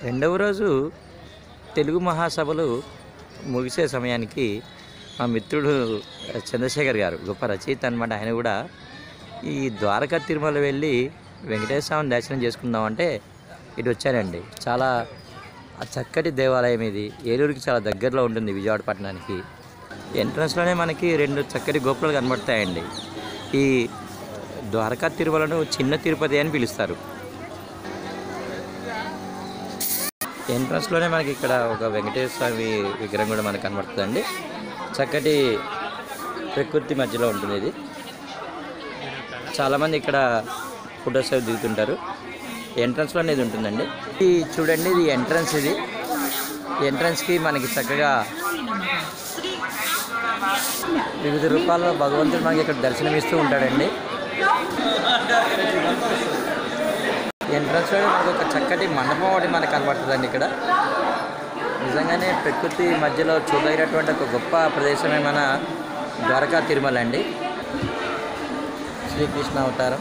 రెండవ రోజు తెలుగు మహాసభలు ముగిసే సమయానికి మా మిత్రుడు చంద్రశేఖర్ గారు గొప్ప రచయిత అనమాట ఆయన కూడా ఈ ద్వారకా తిరుమల వెళ్ళి వెంకటేశ్వర స్వామిని దర్శనం చేసుకుందామంటే ఇటు వచ్చానండి చాలా ఆ చక్కటి దేవాలయం ఇది ఏలూరుకి చాలా దగ్గరలో ఉంటుంది విజయవాడ పట్టణానికి ఎంట్రన్స్లోనే మనకి రెండు చక్కటి గోపురాలు కనబడతాయండి ఈ ద్వారకా తిరుమలను చిన్న తిరుపతి అని పిలుస్తారు ఎంట్రన్స్లోనే మనకి ఇక్కడ ఒక వెంకటేశ్వర స్వామి విగ్రహం కూడా మనకు కనబడుతుందండి చక్కటి ప్రకృతి మధ్యలో ఉంటుంది ఇది చాలామంది ఇక్కడ ఫొటోస్ అవి దిగుతుంటారు ఎంట్రన్స్లోనే ఇది ఉంటుందండి ఇది చూడండి ఇది ఎంట్రన్స్ ఇది ఎంట్రన్స్కి మనకి చక్కగా వివిధ రూపాల్లో భగవంతుడు మనకి ఇక్కడ దర్శనమిస్తూ ఉంటాడండి ఎంట్రన్స్లో మనకు ఒక చక్కటి మండపం ఒకటి మనకు కనబడుతుందండి ఇక్కడ నిజంగానే ప్రకృతి మధ్యలో చూడదగినటువంటి ఒక గొప్ప ప్రదేశమే మన ద్వారకా తిరుమల అండి శ్రీకృష్ణ అవతారం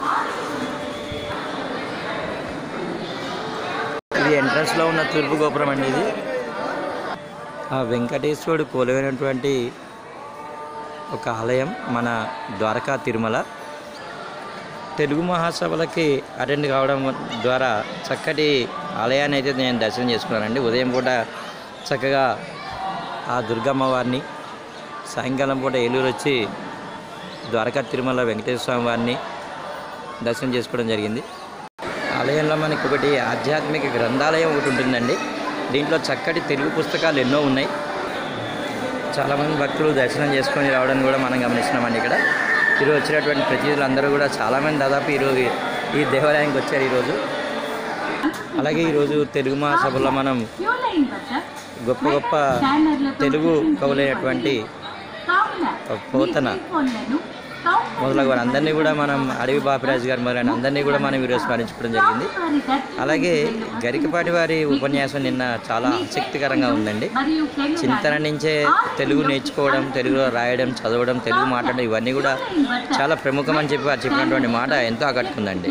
ఇది ఎంట్రన్స్లో ఉన్న తూర్పు గోపురం అండి ఇది ఆ వెంకటేశ్వరుడు కొలువైనటువంటి ఒక ఆలయం మన ద్వారకా తిరుమల తెలుగు మహాసభలకి అటెండ్ కావడం ద్వారా చక్కటి ఆలయాన్ని అయితే నేను దర్శనం చేసుకున్నానండి ఉదయం పూట చక్కగా ఆ దుర్గమ్మ వారిని సాయంకాలం పూట ఏలూరు వచ్చి ద్వారకా తిరుమల వెంకటేశ్వర స్వామి వారిని దర్శనం చేసుకోవడం జరిగింది ఆలయంలో మనకి ఒకటి ఆధ్యాత్మిక గ్రంథాలయం ఒకటి ఉంటుందండి దీంట్లో చక్కటి తెలుగు పుస్తకాలు ఎన్నో ఉన్నాయి చాలామంది భక్తులు దర్శనం చేసుకొని రావడం కూడా మనం గమనిస్తున్నామండి ఇక్కడ ఈరోజు వచ్చినటువంటి ప్రతినిధులు అందరూ కూడా చాలామంది దాదాపు ఈరోజు ఈ దేవాలయానికి వచ్చారు ఈరోజు అలాగే ఈరోజు తెలుగు మహాసభలో మనం గొప్ప గొప్ప తెలుగు కవులైనటువంటి పోతన మొదలగు వారందరినీ కూడా మనం అడవి బాపిరాజు గారు మొదలైన అందరినీ కూడా మనం ఈరోజు స్మరించుకోవడం జరిగింది అలాగే గరికపాటి వారి ఉపన్యాసం నిన్న చాలా ఆసక్తికరంగా ఉందండి చింతన నుంచే తెలుగు నేర్చుకోవడం తెలుగులో రాయడం చదవడం తెలుగు మాట్లాడడం ఇవన్నీ కూడా చాలా ప్రముఖం అని చెప్పి వారు చెప్పినటువంటి మాట ఎంతో ఆకట్టుకుందండి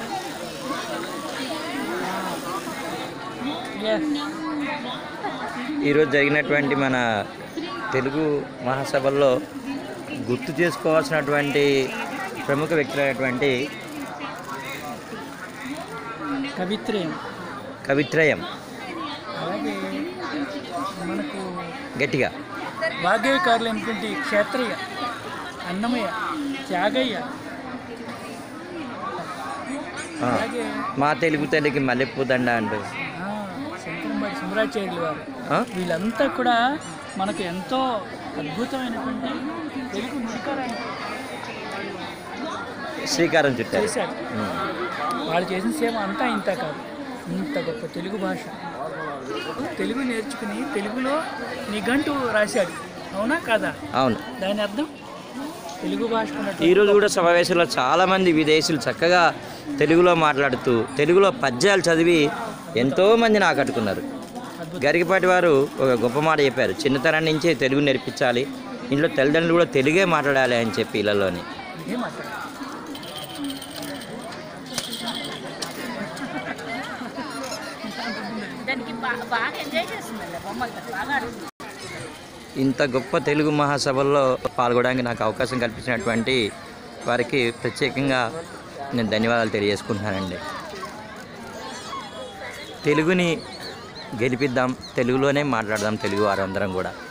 ఈరోజు జరిగినటువంటి మన తెలుగు మహాసభల్లో గుర్తు చేసుకోవాల్సినటువంటి ప్రముఖ వ్యక్తులైనటువంటి కవిత్రయం కవిత్రయం అలాగే మనకు గట్టిగా వాగ్గేయకారులు అయినటువంటి క్షేత్రయ్య అన్నమయ్య త్యాగయ్య ఆ, అలాగే మా తెలుగు తల్లికి మల్లెపూ దండ అంటూ ఆ, శంకరంబాడి సుమరాచార్యులు వారు ఆ? వీళ్ళంతా కూడా మనకు ఎంతో అద్భుతమైనటువంటి తెలుగు నుడికారాన్ని శ్రీకారం చుట్టారు చేశారు ఉమ్. వాళ్ళు చేసిన సేవ అంతా ఇంత కాదు ఇంత గొప్ప తెలుగు భాష తెలుగు నేర్చుకుని తెలుగులో నిఘంటు రాశాడు అవునా కాదా అవును దాని అర్థం తెలుగు భాష ఈరోజు కూడా సమావేశంలో చాలామంది విదేశీయులు చక్కగా తెలుగులో మాట్లాడుతూ తెలుగులో పద్యాలు చదివి ఎంతోమందిని ఆకట్టుకున్నారు గరికపాటి వారు ఒక గొప్ప మాట చెప్పారు చిన్నతనం నుంచే తెలుగు నేర్పించాలి ఇంట్లో తల్లిదండ్రులు కూడా తెలుగే మాట్లాడాలి అని చెప్పి ఇళ్ళలోని ఇదే మాట్లాడు దానికి బా- బాగా ఎంజాయ్ చేస్తుందండి బొమ్మలతో బాగా ఆడుతుంది ఇంత గొప్ప తెలుగు మహాసభల్లో పాల్గొనడానికి నాకు అవకాశం కల్పించినటువంటి వారికి ప్రత్యేకంగా నేను ధన్యవాదాలు తెలియజేసుకుంటున్నానండి తెలుగుని గెలిపిద్దాం తెలుగులోనే మాట్లాడదాం తెలుగు వారందరం కూడా